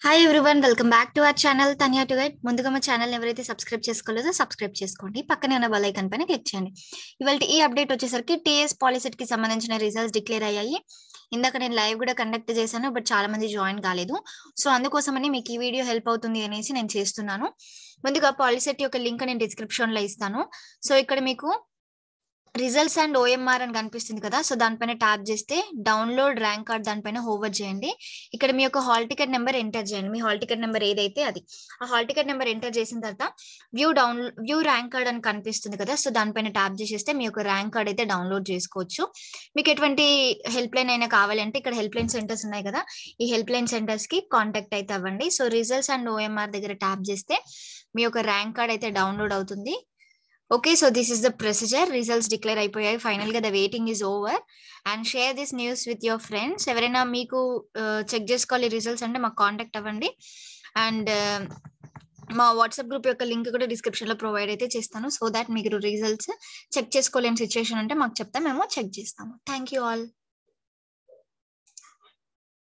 hi everyone welcome back to our channel Tania to guide ముందుగా మా channel ఎవరైతే subscribe చేసుకోలేదో subscribe చేసుకోండి పక్కనే ఉన్న బెల్ ఐకాన్ పైన క్లిక్ చేయండి ఇవాళ ఈ అప్డేట్ వచ్చేసరికి టీఎస్ పాలిసెట్ కి సంబంధించిన రిజల్ట్స్ డిక్లేర్ అయ్యాయి ఇందాక నేను లైవ్ కూడా కండక్ట్ చేశాను బట్ చాలా మంది జాయిన్ కాలేదు సో అందుకోసమని మీకు ఈ వీడియో హెల్ప్ అవుతుంది అనేసి నేను చేస్తున్నాను ముందుగా పాలిసెట్ యొక్క లింక్ నేను డిస్క్రిప్షన్ లో ఇస్తాను సో ఇక్కడ మీకు రిజల్ట్స్ అండ్ ఓఎంఆర్ అని కనిపిస్తుంది కదా సో దానిపైన ట్యాప్ చేస్తే డౌన్లోడ్ ర్యాంక్ కార్డ్ దానిపైన హోవర్ చేయండి ఇక్కడ మీ యొక్క హాల్ టికెట్ నెంబర్ ఎంటర్ చేయండి మీ హాల్ టికెట్ నెంబర్ ఏదైతే అది ఆ హాల్ టికెట్ నెంబర్ ఎంటర్ చేసిన తర్వాత view down view rank card అని కనిపిస్తుంది కదా సో దానిపైన ట్యాప్ చేసేస్తే మీ యొక్క ర్యాంక్ కార్డ్ అయితే డౌన్లోడ్ చేసుకోవచ్చు మీకు ఎటువంటి హెల్ప్ లైన్ అయినా కావాలంటే ఇక్కడ హెల్ప్ లైన్ సెంటర్స్ ఉన్నాయి కదా ఈ హెల్ప్ లైన్ సెంటర్స్ కి కాంటాక్ట్ అయితే అవ్వండి సో రిజల్ట్స్ అండ్ ఓఎంఆర్ దగ్గర ట్యాప్ చేస్తే మీ యొక్క ర్యాంక్ కార్డ్ అయితే డౌన్లోడ్ అవుతుంది okay so this is the procedure results declare అయిపోయాయి ఫైనల్ గా the waiting is over and share this news with your friends ఎవరైనా మీకు చెక్ చేసుకోవాలి రిజల్ట్స్ అంటే మాకు కాంటాక్ట్ అవ్వండి అండ్ మా వాట్సాప్ గ్రూప్ యొక్క లింక్ కూడా డిస్క్రిప్షన్ లో ప్రొవైడ్ అయితే చేస్తాను సో దాట్ మీకు రిజల్ట్స్ చెక్ చేసుకోలేని సిచ్యువేషన్ ఉంటే మాకు చెప్తే మేము చెక్ చేస్తాము థ్యాంక్ యూ ఆల్